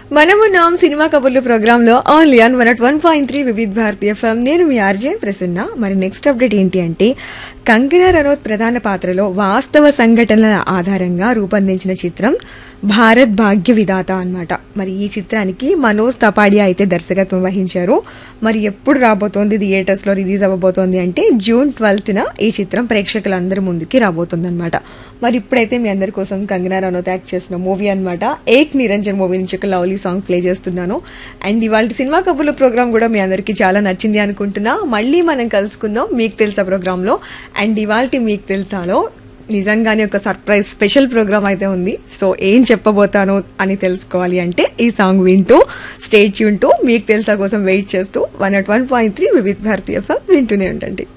మనము నామ్ సినిమా కబుర్లు ప్రోగ్రామ్ లో only on one at one point three Vividh Bharati FM నేను మీ ఆర్జే ప్రసన్న మరి నెక్స్ట్ అప్డేట్ ఏంటి అంటే కంగనా రనౌత్ ప్రధాన పాత్రలో వాస్తవ సంఘటనల ఆధారంగా రూపొందించిన చిత్రం భారత్ భాగ్య విధాత అన్నమాట మరి ఈ చిత్రానికి మనోజ్ తపాడియా అయితే దర్శకత్వం వహించారు మరి ఎప్పుడు రాబోతోంది థియేటర్స్ లో రిలీజ్ అవ్వబోతోంది అంటే జూన్ ట్వెల్త్ న ఈ చిత్రం ప్రేక్షకులందరి ముందుకి రాబోతుంది అనమాట మరి ఇప్పుడైతే మీ అందరి కోసం కంగనా రనౌత్ యాక్ట్ చేసిన మూవీ అన్నమాట ఏక్ నిరంజన్ మూవీ నుంచి ఒక లవ్లీ సాంగ్ ప్లే చేస్తున్నాను అండ్ ఇవాళ సినిమా కబుర్ల ప్రోగ్రామ్ కూడా మీ అందరికీ చాలా నచ్చింది అనుకుంటున్నా మళ్ళీ మనం కలుసుకుందాం మీకు తెలుసా ప్రోగ్రామ్ లో అండ్ ఇవాళ మీకు తెలుసాలో నిజంగానే ఒక సర్ప్రైజ్ స్పెషల్ ప్రోగ్రామ్ అయితే ఉంది సో ఏం చెప్పబోతాను అని తెలుసుకోవాలి అంటే ఈ సాంగ్ వింటూ స్టేట్ యూన్ టు మీకు తెలుసా కోసం వెయిట్ చేస్తూ one at one point three Vividh Bharati వింటూనే ఉండండి